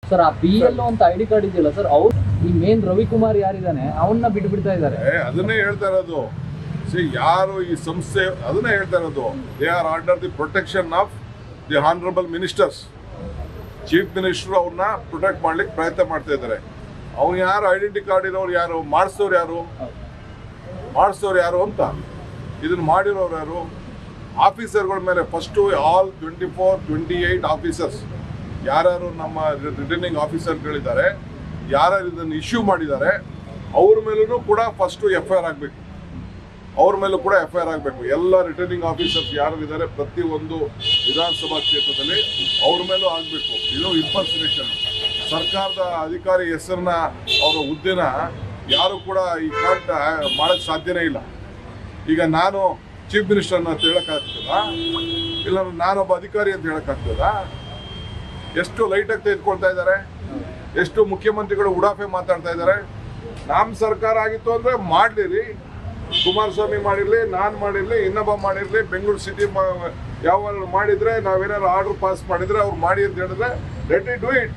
sir ಆ B L ಅಂತ I D card ಇದೆಯಲ್ಲ ಸರ್ ಅವ್ರು ಈ ಮೇನ್ ರವಿಕುಮಾರ್ ಯಾರಿದ್ದಾನೆ ಅವನ್ನ ಬಿಟ್ಟು ಬಿಡ್ತಾ ಇದ್ದಾರೆ ಏ, ಅದನ್ನೇ ಹೇಳ್ತಾ ಇರೋದು ಸಿ ಯಾರು ಈ ಸಂಸ್ಥೆ ಅದನ್ನೇ ಹೇಳ್ತಾ ಇರೋದು they are under the protection of the honourable ministers chief minister ಅವ್ರನ್ನ ಪ್ರೊಟೆಕ್ಟ್ ಮಾಡ್ಲಿಕ್ಕೆ ಪ್ರಯತ್ನ ಮಾಡ್ತಾ ಇದ್ದಾರೆ ಅವ್ನು ಯಾರು ಐಡೆಂಟಿ ಕಾರ್ಡ್ ಇರೋರು ಯಾರು ಮಾಡಿಸೋರು ಯಾರು ಮಾಡಿಸೋರು ಯಾರು ಅಂತ ಇದನ್ನ ಮಾಡಿರೋರು ಯಾರು ಆಫೀಸರ್ಗಳ ಮೇಲೆ first all twenty four twenty eight officers ಯಾರ್ಯಾರು ನಮ್ಮ ರಿಟರ್ನಿಂಗ್ ಆಫೀಸರ್ಗಳಿದ್ದಾರೆ ಯಾರ್ಯಾರು ಇದನ್ನು ಇಶ್ಯೂ ಮಾಡಿದ್ದಾರೆ ಅವ್ರ ಮೇಲೂ ಕೂಡ ಫಸ್ಟು ಎಫ್ ಐ ಆರ್ ಆಗಬೇಕು ಅವ್ರ ಮೇಲೂ ಕೂಡ ಎಫ್ ಐ ಆರ್ ಆಗಬೇಕು ಎಲ್ಲ ರಿಟರ್ನಿಂಗ್ ಆಫೀಸರ್ಸ್ ಯಾರು ಇದ್ದಾರೆ ಪ್ರತಿ ಒಂದು ವಿಧಾನಸಭಾ ಕ್ಷೇತ್ರದಲ್ಲಿ ಅವ್ರ ಮೇಲೂ ಆಗಬೇಕು ಇದು ಇಂಪರ್ಸನೇಷನ್ ಸರ್ಕಾರದ ಅಧಿಕಾರಿ ಹೆಸರನ್ನ ಅವರ ಹುದ್ದೆನ ಯಾರು ಕೂಡ ಈ ಕಾಂಟ್ ಮಾಡಕ್ ಸಾಧ್ಯನೇ ಇಲ್ಲ ಈಗ ನಾನು ಚೀಫ್ ಮಿನಿಸ್ಟರ್ ಅಂತ ಹೇಳಕ್ಕಾಗ್ತದ ಇಲ್ಲ ನಾನೊಬ್ಬ ಅಧಿಕಾರಿ ಅಂತ ಹೇಳಕ್ಕಾಗ್ತದ ಎಷ್ಟು ಲೈಟಾಗಿ ತೆಗೆದುಕೊಳ್ತಾ ಇದ್ದಾರೆ ಎಷ್ಟು ಮುಖ್ಯಮಂತ್ರಿಗಳು ಉಡಾಫೆ ಮಾತಾಡ್ತಾ ಇದ್ದಾರೆ ನಮ್ಮ ಸರ್ಕಾರ ಆಗಿತ್ತು ಅಂದ್ರೆ ಮಾಡ್ಲಿರಿ ಕುಮಾರಸ್ವಾಮಿ ಮಾಡಿರ್ಲಿ ನಾನ್ ಮಾಡಿರ್ಲಿ ಇನ್ನೊಬ್ಬ ಮಾಡಿರ್ಲಿ ಬೆಂಗಳೂರು ಸಿಟಿ ಯಾವ ಮಾಡಿದ್ರೆ ನಾವೇನಾದ್ರು ಆರ್ಡರ್ ಪಾಸ್ ಮಾಡಿದ್ರೆ ಅವ್ರು ಮಾಡಿ ಅಂತ ಹೇಳಿದ್ರೆ ಲೆಟ್ ಇಟ್ ಡೂ ಇಟ್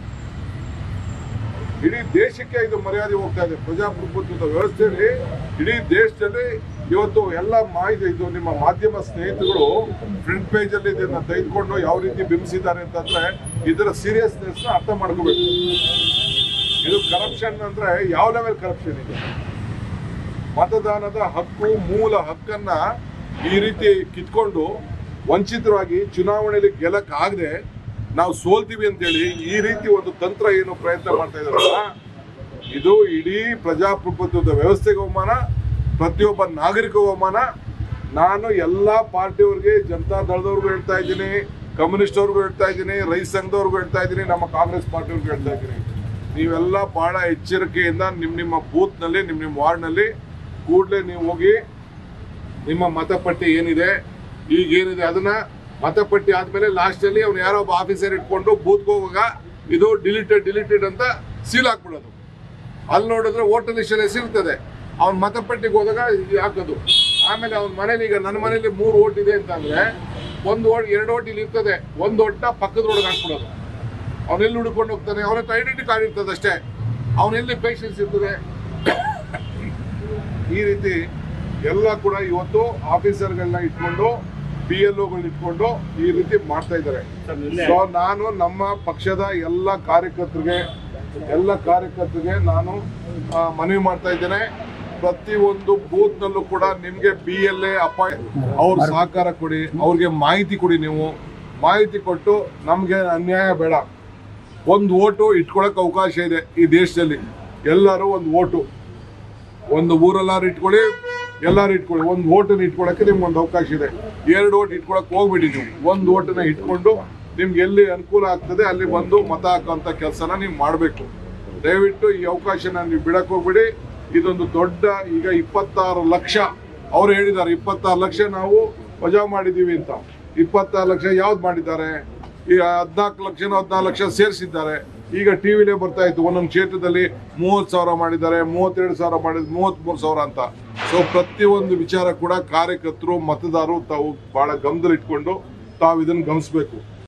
ಇಡೀ ದೇಶಕ್ಕೆ ಇದು ಮರ್ಯಾದೆ ಹೋಗ್ತಾ ಇದೆ ಪ್ರಜಾಪ್ರಭುತ್ವದ ವ್ಯವಸ್ಥೆಯಲ್ಲಿ ಇಡೀ ದೇಶದಲ್ಲಿ ಇವತ್ತು ಎಲ್ಲ ಮಾಹಿತಿ ಇದು ನಿಮ್ಮ ಮಾಧ್ಯಮ ಸ್ನೇಹಿತರು ಫ್ರಂಟ್ ಪೇಜ್ ಅಲ್ಲಿ ಇದನ್ನ ತೆಗೆದುಕೊಂಡು ಯಾವ ರೀತಿ ಬಿಂಬಿಸಿದ್ದಾರೆ ಅಂತಂದ್ರೆ ಇದರ ಸೀರಿಯಸ್ನೆಸ್ ನ ಅರ್ಥ ಮಾಡ್ಕೋಬೇಕು ಇದು ಕರಪ್ಷನ್ ಅಂದ್ರೆ ಯಾವ ಲೆವೆಲ್ ಕರಪ್ಷನ್ ಇದೆ ಮತದಾನದ ಹಕ್ಕು ಮೂಲ ಹಕ್ಕನ್ನ ಈ ರೀತಿ ಕಿತ್ಕೊಂಡು ವಂಚಿತರಾಗಿ ಚುನಾವಣೆಯಲ್ಲಿ ಗೆಲ್ಲಕ್ ಆಗದೆ ನಾವು ಸೋಲ್ತೀವಿ ಅಂತೇಳಿ ಈ ರೀತಿ ಒಂದು ತಂತ್ರ ಏನು ಪ್ರಯತ್ನ ಮಾಡ್ತಾ ಇದಾರಲ್ಲ ಇದು ಇಡೀ ಪ್ರಜಾಪ್ರಭುತ್ವದ ವ್ಯವಸ್ಥೆಗೆ ಅವಮಾನ ಪ್ರತಿಯೊಬ್ಬ ನಾಗರಿಕಗೂ ಅವಮಾನ ನಾನು ಎಲ್ಲಾ ಪಾರ್ಟಿಯವ್ರಿಗೆ ಜನತಾ ದಳದವ್ರಿಗೂ ಹೇಳ್ತಾ ಇದ್ದೀನಿ ಕಮ್ಯುನಿಸ್ಟ್ ಅವ್ರಿಗೂ ಹೇಳ್ತಾ ಇದ್ದೀನಿ ರೈತ ಸಂಘದವ್ರಿಗೂ ಹೇಳ್ತಾ ಇದ್ದೀನಿ ನಮ್ಮ ಕಾಂಗ್ರೆಸ್ ಪಾರ್ಟಿಯವ್ರಿಗೂ ಹೇಳ್ತಾ ಇದ್ದೀನಿ ನೀವೆಲ್ಲ ಬಹಳ ಎಚ್ಚರಿಕೆಯಿಂದ ನಿಮ್ಮ ನಿಮ್ಮ ಬೂತ್ನಲ್ಲಿ ನಿಮ್ಮ ನಿಮ್ಮ ವಾರ್ಡ್ನಲ್ಲಿ ಕೂಡಲೇ ನೀವು ಹೋಗಿ ನಿಮ್ಮ ಮತಪಟ್ಟಿ ಏನಿದೆ ಈಗ ಏನಿದೆ ಅದನ್ನ ಮತಪಟ್ಟಿ ಆದ್ಮೇಲೆ ಲಾಸ್ಟ್ ಅಲ್ಲಿ ಅವ್ನು ಯಾರೋ ಒಬ್ಬ ಆಫೀಸರ್ ಇಟ್ಕೊಂಡು ಬೂತ್ಗೆ ಹೋಗುವಾಗ ಇದು ಡಿಲೀಟೆಡ್ ಡಿಲೀಟೆಡ್ ಅಂತ ಸೀಲ್ ಹಾಕ್ಬಿಡೋದು ಅಲ್ಲಿ ನೋಡಿದ್ರೆ ವೋಟರ್ ಲಿಸ್ಟಲ್ಲಿ ಹೆಸರಿರ್ತದೆ ಅವ್ನ ಮತಪಟ್ಟಿಗೆ ಹೋದಾಗ ಇದು ಹಾಕೋದು ಆಮೇಲೆ ಅವ್ನ ಮನೇಲಿ ಈಗ ನನ್ನ ಮನೇಲಿ ಮೂರು ಓಟ್ ಇದೆ ಅಂತಂದ್ರೆ ಒಂದು ಓಟ್ ಎರಡು ಓಟ್ ಇಲ್ಲಿ ಇರ್ತದೆ ಒಂದು ಓಟ್ನ ಪಕ್ಕದ ರೋಡ್ಗೆ ಹಾಕ್ಬಿಡೋದು ಅವನೆಲ್ಲಿ ಹುಡ್ಕೊಂಡು ಹೋಗ್ತಾನೆ ಅವನ ಹತ್ರ ಐಡೆಂಟಿ ಕಾರ್ಡ್ ಇರ್ತದೆ ಅಷ್ಟೇ ಅವನೆಲ್ಲಿ ಪೇಷನ್ಸ್ ಇರ್ತದೆ ಈ ರೀತಿ ಎಲ್ಲ ಕೂಡ ಇವತ್ತು ಆಫೀಸರ್ಗಳನ್ನ ಇಟ್ಕೊಂಡು ಪಿ ಎಲ್ ಇಟ್ಕೊಂಡು ಈ ರೀತಿ ಮಾಡ್ತಾ ಇದ್ದಾರೆ ಸೊ ನಾನು ನಮ್ಮ ಪಕ್ಷದ ಎಲ್ಲ ಕಾರ್ಯಕರ್ತರಿಗೆ ಎಲ್ಲ ಕಾರ್ಯಕರ್ತರಿಗೆ ನಾನು ಆ, ಮನವಿ ಮಾಡ್ತಾ ಇದ್ದೇನೆ ಪ್ರತಿ ಒಂದು ಬೂತ್ ನಲ್ಲೂ ಕೂಡ ನಿಮ್ಗೆ ಬಿ ಎಲ್ ಎ ಅಪಾಯ ಅವ್ರ ಸಹಕಾರ ಕೊಡಿ ಅವ್ರಿಗೆ ಮಾಹಿತಿ ಕೊಡಿ ನೀವು ಮಾಹಿತಿ ಕೊಟ್ಟು ನಮ್ಗೆ ಅನ್ಯಾಯ ಬೇಡ ಒಂದು ಓಟು ಇಟ್ಕೊಳಕ್ ಅವಕಾಶ ಇದೆ ಈ ದೇಶದಲ್ಲಿ ಎಲ್ಲರೂ ಒಂದು ಓಟು ಒಂದು ಊರಲ್ಲಾರು ಇಟ್ಕೊಳ್ಳಿ ಎಲ್ಲಾರು ಇಟ್ಕೊಳ್ಳಿ ಒಂದು ಓಟನ್ನ ಇಟ್ಕೊಳಕ್ಕೆ ನಿಮ್ಗೆ ಒಂದು ಅವಕಾಶ ಇದೆ ಎರಡು ಓಟ್ ಇಟ್ಕೊಳಕ್ ಹೋಗ್ಬಿಡಿ ನೀವು ಒಂದು ಓಟನ್ನ ಇಟ್ಕೊಂಡು ನಿಮ್ಗೆ ಎಲ್ಲಿ ಅನುಕೂಲ ಆಗ್ತದೆ ಅಲ್ಲಿ ಬಂದು ಮತ ಹಾಕುವಂತ ಕೆಲಸನ ನೀವು ಮಾಡಬೇಕು ದಯವಿಟ್ಟು ಈ ಅವಕಾಶನ ನೀವು ಬಿಡಕ್ ಹೋಗ್ಬಿಡಿ ಇದೊಂದು ದೊಡ್ಡ ಈಗ ಇಪ್ಪತ್ತಾರು ಲಕ್ಷ ಅವ್ರು ಹೇಳಿದ್ದಾರೆ ಇಪ್ಪತ್ತಾರು ಲಕ್ಷ ನಾವು ವಜಾ ಮಾಡಿದೀವಿ ಅಂತ ಇಪ್ಪತ್ತಾರು ಲಕ್ಷ ಯಾವ್ದು ಮಾಡಿದ್ದಾರೆ ಈಗ ಹದ್ನಾಲ್ಕು ಲಕ್ಷನೋ ಹದಿನಾಲ್ಕು ಲಕ್ಷ ಸೇರಿಸಿದ್ದಾರೆ ಈಗ ಟಿವಿಲೇ ಬರ್ತಾ ಇತ್ತು ಒಂದೊಂದು ಕ್ಷೇತ್ರದಲ್ಲಿ ಮೂವತ್ತು ಸಾವಿರ ಮಾಡಿದ್ದಾರೆ ಮೂವತ್ತೆರಡು ಸಾವಿರ ಮಾಡಿದ ಮೂವತ್ತ್ಮೂರು ಸಾವಿರ ಅಂತ ಸೊ ಪ್ರತಿಯೊಂದು ವಿಚಾರ ಕೂಡ ಕಾರ್ಯಕರ್ತರು ಮತದಾರರು ತಾವು ಬಹಳ ಗಮನದಲ್ಲಿಟ್ಕೊಂಡು ತಾವು ಇದನ್ನು ಗಮನಿಸಬೇಕು